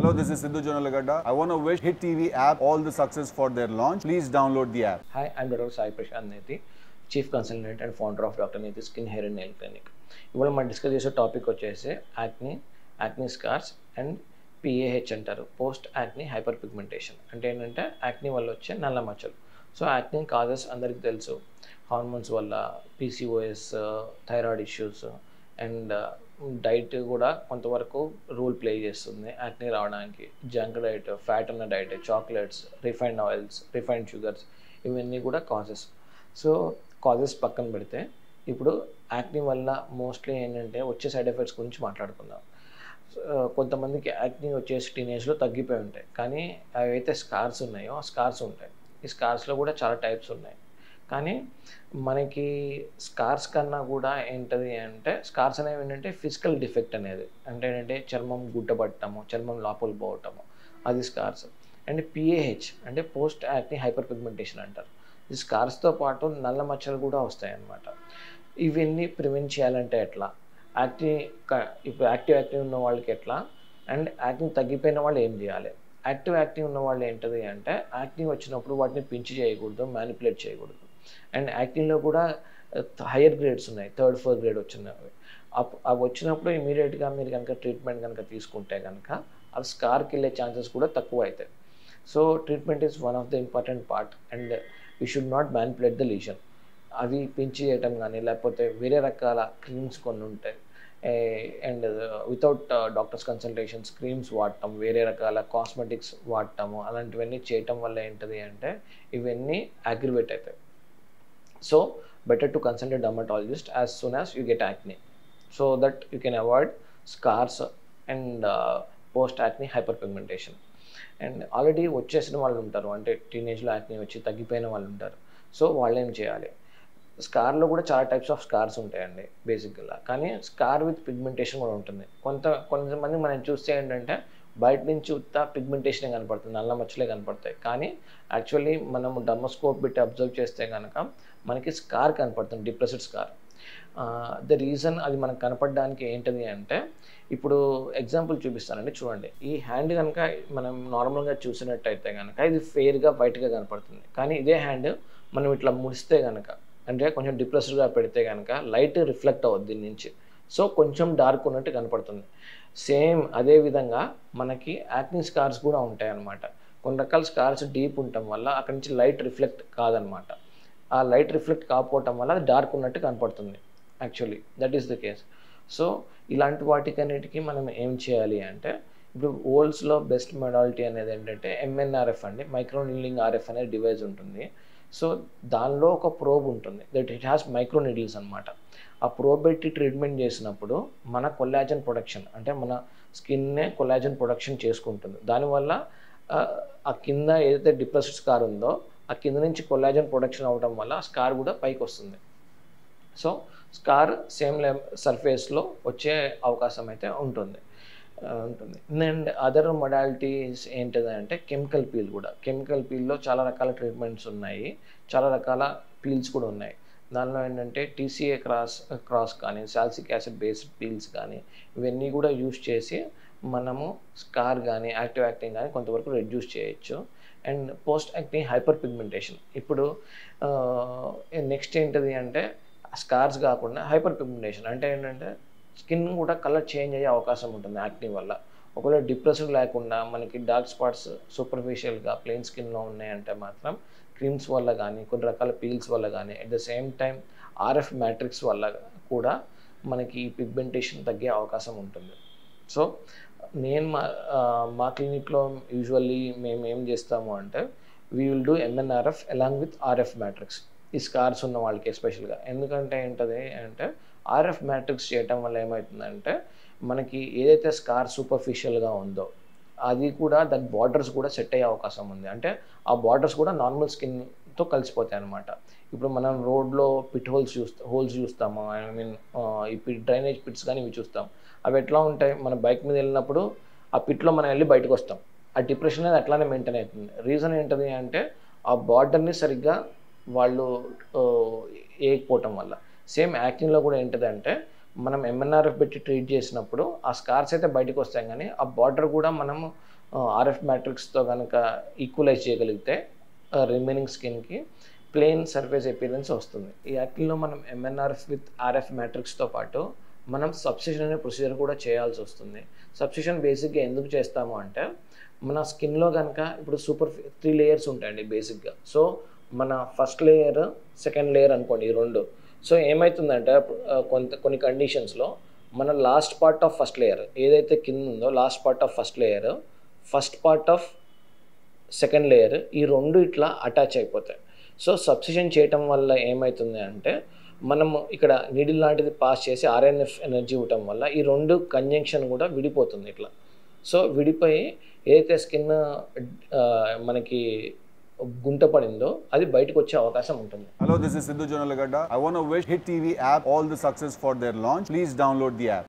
Hello, this is Sidhu Jonalagada. I want to wish Hit TV app all the success for their launch. Please download the app. Hi, I'm Dr. Sai Prashant Neti, chief consultant and founder of doctor Neti skin hair and nail clinic ఇవాళ మనం discuss చేసే topic వచ్చేసి యాక్ని యాక్ని scars and పిఏహెచ్ అంటారు post acne hyper pigmentation అంటే ఏంటంటే యాక్ని వల్ల వచ్చే నల్ల మచ్చలు సో యాక్ని కాజెస్ అందరికీ తెలుసు హార్మోన్స్ వల్ల PCOS thyroid issues and diet కూడా కొంతవరకు రోల్ ప్లే చేస్తుంది యాక్ని రావడానికి జంక్ డైట్ ఫ్యాట్ ఉన్న diet chocolates refined oils refined sugars ఇవన్నీ కూడా కాజెస్ సో కాజెస్ పక్కన పెడితే ఇప్పుడు యాక్ని వల్ల మోస్ట్లీ ఏంటంటే వచ్చే సైడ్ ఎఫెక్ట్స్ గురించి మాట్లాడుకుందాం ఆ, కొంతమందికి యాక్ని వచ్చేసి టీనేజ్లో తగ్గిపోయి ఉంటాయి కానీ అవైతే స్కార్స్ ఉన్నాయో ఆ స్కార్స్ ఉంటాయి ఈ స్కార్స్లో కూడా చాలా టైప్స్ ఉన్నాయి కానీ మనకి స్కార్స్ కన్నా కూడా ఏంటది అంటే స్కార్స్ అనేవి ఏంటంటే ఫిజికల్ డిఫెక్ట్ అనేది అంటే ఏంటంటే చర్మం గుట్టబట్టము చర్మం లోపల పోవటము అది స్కార్స్ అండ్ పిఏహెచ్ అంటే పోస్ట్ యాక్ని హైపర్ పిగ్మెంటేషన్ అంటారు ఈ స్కార్స్తో పాటు నల్ల మచ్చలు కూడా వస్తాయి అన్నమాట ఇవన్నీ ప్రివెంట్ చేయాలంటే ఎట్లా యాక్టివ్ ఇప్పుడు యాక్టివ్ యాక్టివ్ ఉన్న వాళ్ళకి ఎట్లా అండ్ యాక్టివ్ తగ్గిపోయిన వాళ్ళు ఏం చేయాలి యాక్టివ్ యాక్టివ్ ఉన్న వాళ్ళు ఏంటది అంటే యాక్టివ్ వచ్చినప్పుడు వాటిని పించి చేయకూడదు మ్యానిపులేట్ చేయకూడదు అండ్ యాక్టివ్లో కూడా హయ్యర్ గ్రేడ్స్ ఉన్నాయి థర్డ్ ఫోర్త్ గ్రేడ్ వచ్చినవి అప్ అవి వచ్చినప్పుడు ఇమీడియట్గా మీరు కనుక ట్రీట్మెంట్ కనుక తీసుకుంటే కనుక అవి స్కార్కి వెళ్ళే ఛాన్సెస్ కూడా తక్కువ అవుతాయి so treatment is one of the important part and you should not manipulate the lesion అవి పించి చేయటం కానీ లేకపోతే వేరే రకాల క్రీమ్స్ కొన్ని ఉంటాయి and without doctors consultations creams వాడటం వేరే రకాల కాస్మెటిక్స్ వాడటము అలాంటివన్నీ చేయటం వల్ల ఏంటది అంటే ఇవన్నీ అగ్రివేట్ అవుతాయి so better to consult dermatologist as soon as you get acne so that you can avoid scars and post acne hyperpigmentation and already వచ్చేసిన వాళ్ళు ఉంటారు అంటే టీనేజ్లో యాక్ని వచ్చి తగ్గిపోయిన వాళ్ళు ఉంటారు సో వాళ్ళు ఏం చేయాలి స్కార్లో కూడా చాలా టైప్స్ ఆఫ్ స్కార్స్ ఉంటాయండి బేసిక్గా కానీ స్కార్ విత్ పిగ్మెంటేషన్ కూడా ఉంటుంది కొంత కొంతమంది మనం చూస్తే ఏంటంటే బయట నుంచి ఉత్త పిగ్మెంటేషనే కనపడుతుంది నల్ల మచ్చలే కనపడతాయి కానీ యాక్చువల్లీ మనము డర్మోస్కోప్ పెట్టి అబ్జర్వ్ చేస్తే కనుక మనకి స్కార్ కనపడుతుంది డిప్రెస్డ్ స్కార్ ద రీజన్ అది మనకు కనపడడానికి ఏంటిది అంటే ఇప్పుడు ఎగ్జాంపుల్ చూపిస్తానండి చూడండి ఈ హ్యాండ్ కనుక మనం నార్మల్గా చూసినట్టయితే కనుక ఇది ఫెయిర్గా వైట్గా కనపడుతుంది కానీ ఇదే హ్యాండ్ మనం ఇట్లా ముడిస్తే కనుక అంటే కొంచెం డిప్రెస్డ్గా పెడితే కనుక లైట్ రిఫ్లెక్ట్ అవ్వద్దు దీని నుంచి సో కొంచెం డార్క్ ఉన్నట్టు కనపడుతుంది సేమ్ అదే విధంగా మనకి యాక్ని స్కార్స్ కూడా ఉంటాయి అన్నమాట కొన్ని రకాల స్కార్స్ డీప్ ఉండటం వల్ల అక్కడి నుంచి లైట్ రిఫ్లెక్ట్ కాదనమాట ఆ లైట్ రిఫ్లెక్ట్ కాకపోవటం వల్ల అది డార్క్ ఉన్నట్టు కనపడుతుంది actually that is the case so ఇలాంటి వాటికన్నిటికీ మనం ఏం చేయాలి అంటే ఇప్పుడు ఓల్స్లో బెస్ట్ మెడాలిటీ అనేది ఏంటంటే ఎంఎన్ఆర్ఎఫ్ అండి మైక్రో నీలింగ్ ఆర్ఎఫ్ అనే డివైస్ ఉంటుంది సో దానిలో ఒక ప్రోబ్ ఉంటుంది that it has microneedles అనమాట ఆ ప్రోబ్ పెట్టి ట్రీట్మెంట్ చేసినప్పుడు మన కొల్లాజన్ ప్రొడక్షన్ అంటే మన స్కిన్నే కొల్లాజన్ ప్రొడక్షన్ చేసుకుంటుంది దానివల్ల ఆ, ఆ కింద ఏదైతే డిప్రెస్డ్ స్కార్ ఉందో ఆ కింద నుంచి కొల్లాజన్ ప్రొడక్షన్ అవ్వడం వల్ల ఆ స్కార్ కూడా పైకి వస్తుంది సో స్కార్ సేమ్ లె సర్ఫేస్లో వచ్చే అవకాశం అయితే ఉంటుంది ఆ, ఉంటుంది అండ్ అదర్ మొడాలిటీస్ ఏంటిదంటే కెమికల్ పీల్ కూడా కెమికల్ పీల్లో చాలా రకాల ట్రీట్మెంట్స్ ఉన్నాయి చాలా రకాల పీల్స్ కూడా ఉన్నాయి దానిలో ఏంటంటే టీసీఏ క్రాస్ క్రాస్ కానీ సాల్సిక్ యాసిడ్ బేస్డ్ పీల్స్ కానీ ఇవన్నీ కూడా యూస్ చేసి మనము స్కార్ కానీ యాక్టివ్ యాక్టింగ్ కానీ కొంతవరకు రెడ్యూస్ చేయొచ్చు and post acne hyperpigmentation ఇప్పుడు నెక్స్ట్ ఏంటిది అంటే స్కార్స్ కాకుండా హైపర్ పిగ్మెంటేషన్ అంటే ఏంటంటే స్కిన్ కూడా కలర్ చేంజ్ అయ్యే అవకాశం ఉంటుంది యాక్ని వల్ల ఒకవేళ డిప్రెషన్ లేకుండా మనకి డార్క్ స్పాట్స్ సూపర్ఫిషియల్గా ప్లెయిన్ స్కిన్లో ఉన్నాయంటే మాత్రం క్రీమ్స్ వల్ల కానీ కొన్ని రకాల పీల్స్ వల్ల కానీ at the same time RF matrix వల్ల కూడా మనకి ఈ పిగ్మెంటేషన్ తగ్గే అవకాశం ఉంటుంది సో నేను మా ఆ, మా క్లినిక్లో యూజువల్లీ మేము ఏం చేస్తాము అంటే we will do MNRF along with RF matrix ఈ స్కార్స్ ఉన్న వాళ్ళకి ఎస్పెషల్గా ఎందుకంటే ఏంటది అంటే ఆర్ఎఫ్ మ్యాట్రిక్స్ చేయటం వల్ల ఏమవుతుందంటే మనకి ఏదైతే స్కార్ సూపర్ఫిషియల్గా ఉందో అది కూడా దాని బార్డర్స్ కూడా సెట్ అయ్యే అవకాశం ఉంది అంటే ఆ బార్డర్స్ కూడా నార్మల్ స్కిన్తో కలిసిపోతాయి అనమాట ఇప్పుడు మనం రోడ్లో పిట్ హోల్స్ చూస్తా హోల్స్ చూస్తాము ఐ మీన్ ఈ పిట్ డ్రైనేజ్ పిట్స్ కానీ ఇవి చూస్తాం అవి ఎట్లా ఉంటాయి మన బైక్ మీద వెళ్ళినప్పుడు ఆ పిట్లో మనం వెళ్ళి బయటకు వస్తాం ఆ డిప్రెషన్ అనేది అట్లానే మెయింటైన్ అవుతుంది రీజన్ ఏంటది అంటే ఆ బార్డర్ని సరిగ్గా వాళ్ళు ఆ, వేయకపోవటం వల్ల సేమ్ యాక్టింగ్లో కూడా ఏంటంటే మనం ఎంఎన్ఆర్ఎఫ్ పెట్టి ట్రీట్ చేసినప్పుడు ఆ స్కార్స్ అయితే బయటకు వస్తాయి కానీ ఆ బార్డర్ కూడా మనం ఆర్ఎఫ్ మ్యాట్రిక్స్తో కనుక ఈక్వలైజ్ చేయగలిగితే రిమైనింగ్ స్కిన్కి ప్లెయిన్ సర్ఫేస్ ఎపీరియన్స్ వస్తుంది ఈ యాక్టిల్లో మనం ఎంఎన్ఆర్ఎఫ్ విత్ ఆర్ఎఫ్ మ్యాట్రిక్స్తో పాటు మనం సబ్సిషన్ అనే ప్రొసీజర్ కూడా చేయాల్సి వస్తుంది సబ్సిషన్ బేసిక్గా ఎందుకు చేస్తాము అంటే మన స్కిన్లో కనుక ఇప్పుడు సూపర్ త్రీ లేయర్స్ ఉంటాయండి బేసిక్గా సో మన ఫస్ట్ లేయర్ సెకండ్ లేయర్ అనుకోండి ఈ రెండు సో ఏమవుతుందంటే ఆ, కొంత కొన్ని కండిషన్స్లో మన last part of first layer ఏదైతే కింద ఉందో last part of first layer first part of second layer ఈ రెండు ఇట్లా అటాచ్ అయిపోతాయి సో సబ్సిషన్ చేయటం వల్ల ఏమవుతుంది అంటే మనము ఇక్కడ నీడిల్ లాంటిది పాస్ చేసి ఆర్ఎన్ఎఫ్ ఎనర్జీ ఇవ్వటం వల్ల ఈ రెండు కంజంక్షన్ కూడా విడిపోతుంది ఇట్లా సో విడిపోయి ఏదైతే స్కిన్ మనకి గుంట పడిందో అది బయటకు వచ్చే అవకాశం ఉంటుంది Hello, this is Sidhu Jonalagada. I want to wish Hit TV app all the success for their launch. Please download the app.